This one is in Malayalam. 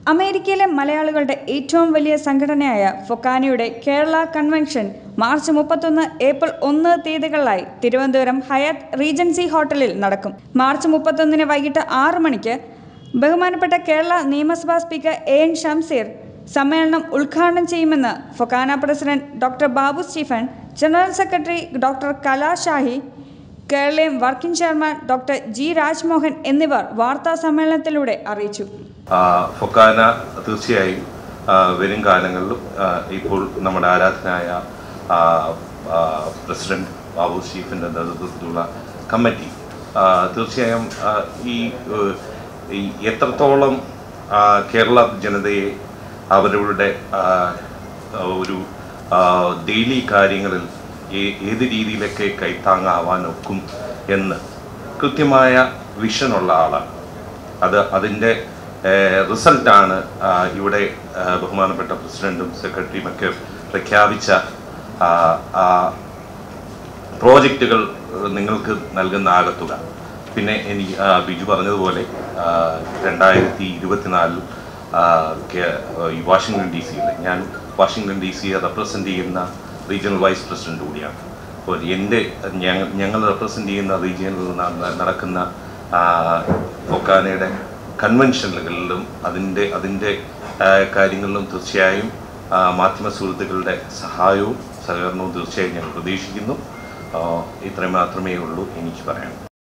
അമേരിക്കയിലെ മലയാളികളുടെ ഏറ്റവും വലിയ സംഘടനയായ ഫൊക്കാനയുടെ കേരള കൺവെൻഷൻ മാർച്ച് മുപ്പത്തൊന്ന് ഏപ്രിൽ ഒന്ന് തീയതികളിലായി തിരുവനന്തപുരം ഹയാത്ത് റീജൻസി ഹോട്ടലിൽ നടക്കും മാർച്ച് മുപ്പത്തൊന്നിന് വൈകിട്ട് ആറ് മണിക്ക് ബഹുമാനപ്പെട്ട കേരള നിയമസഭാ സ്പീക്കർ എ എൻ ഷംസീർ സമ്മേളനം ഉദ്ഘാടനം ചെയ്യുമെന്ന് FOKANA president doctor Babu Stephen general secretary doctor Kala Shahi കേരളീയം working chairman doctor G Rajmohan എന്നിവർ വാർത്താ സമ്മേളനത്തിലൂടെ അറിയിച്ചു ആ, ഫൊക്കാന തീർച്ചയായും ആ, വരും കാലങ്ങളിലും ആ, ഇപ്പോൾ നമ്മുടെ ആരാധനായ ആ, ആ, പ്രസിഡന്റ് ബാബു സ്റ്റീഫിൻ്റെ നേതൃത്വത്തിലുള്ള കമ്മിറ്റി ആ, തീർച്ചയായും ആ, ഈ ഏഹ്, ഈ എത്രത്തോളം ആ, കേരള ജനതയെ അവരുടെ ആ, ഒരു ഡെയിലി കാര്യങ്ങളിൽ ഏ- ഏത് രീതിയിലൊക്കെ കൈത്താങ്ങാവാനൊക്കും എന്ന് കൃത്യമായ വിഷനുള്ള ആളാണ് അത് അതിൻ്റെ റിസൾട്ടാണ് ഇവിടെ ആ, ബഹുമാനപ്പെട്ട പ്രസിഡന്റും സെക്രട്ടറിയും ഒക്കെ പ്രഖ്യാപിച്ച ആ, ആ പ്രോജക്റ്റുകൾ നിങ്ങൾക്ക് നൽകുന്ന ആകത്തുക പിന്നെ എനിക്ക് ആ, ബിജു പറഞ്ഞതുപോലെ ആ, രണ്ടായിരത്തി ഇരുപത്തിനാലിൽ ആ, കേ- ഈ വാഷിങ്ടൺ ഡി സിയിൽ ഞാൻ വാഷിങ്ടൺ ഡി സിയെ റെപ്രസെൻ്റ് ചെയ്യുന്ന റീജിയണൽ വൈസ് പ്രസിഡന്റ് കൂടിയാണ് അപ്പോൾ എൻ്റെ ഞങ്ങൾ ഞങ്ങൾ റെപ്രസെൻ്റ് ചെയ്യുന്ന റീജിയനിൽ ന- നടക്കുന്ന ആ, ഫൊക്കാനയുടെ കൺവെൻഷനുകളിലും അതിൻ്റെ അതിൻ്റെ ആ, കാര്യങ്ങളിലും തീർച്ചയായും ആ, മാധ്യമ സുഹൃത്തുക്കളുടെ സഹായവും സഹകരണവും തീർച്ചയായും ഞങ്ങൾ പ്രതീക്ഷിക്കുന്നു ആ, ഇത്രയും മാത്രമേ ഉള്ളൂ എനിക്ക് പറയാൻ